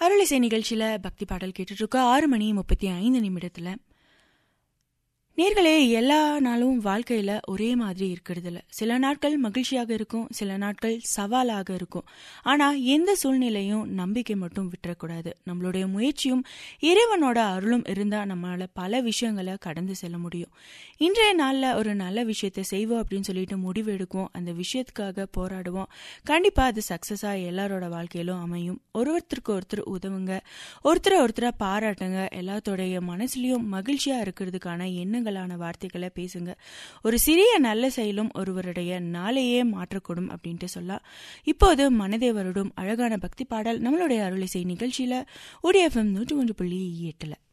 அருளிசை நிகழ்ச்சியில பக்தி பாடல் கேட்டுட்டு இருக்கோம் ஆறு மணி முப்பத்தி ஐந்து நிமிடத்துல நேர்களே எல்லா நாளும் வாழ்க்கையில ஒரே மாதிரி இருக்கிறது இல்ல சில நாட்கள் மகிழ்ச்சியாக இருக்கும் சில நாட்கள் சவாலாக இருக்கும் ஆனா எந்த சூழ்நிலையும் நம்பிக்கை மட்டும் விட்டுறக்கூடாது நம்மளுடைய முயற்சியும் இறைவனோட அருளும் இருந்தா நம்மளால பல விஷயங்களை கடந்து செல்ல முடியும் இன்றைய நாள்ல ஒரு நல்ல விஷயத்தை செய்வோம் அப்படின்னு சொல்லிட்டு முடிவு எடுக்குவோம் அந்த விஷயத்துக்காக போராடுவோம் கண்டிப்பா அது சக்சஸா எல்லாரோட வாழ்க்கையிலும் அமையும் ஒருத்தருக்கு ஒருத்தர் உதவுங்க ஒருத்தரை ஒருத்தரை பாராட்டுங்க எல்லாத்தோடைய மனசுலயும் மகிழ்ச்சியா இருக்கிறதுக்கான எண்ணங்களான வார்த்தைகளை பேசுங்க ஒரு சிறிய நல்ல செயலும் ஒருவருடைய நாளையே மாற்றக்கூடும் அப்படின்ட்டு சொல்லலாம் இப்போது மனதே வருடும் அழகான பக்தி பாடல் நம்மளுடைய அருளிசை நிகழ்ச்சியில ஒடிஎஃப்எம் நூற்றி ஒன்று புள்ளி எட்டுல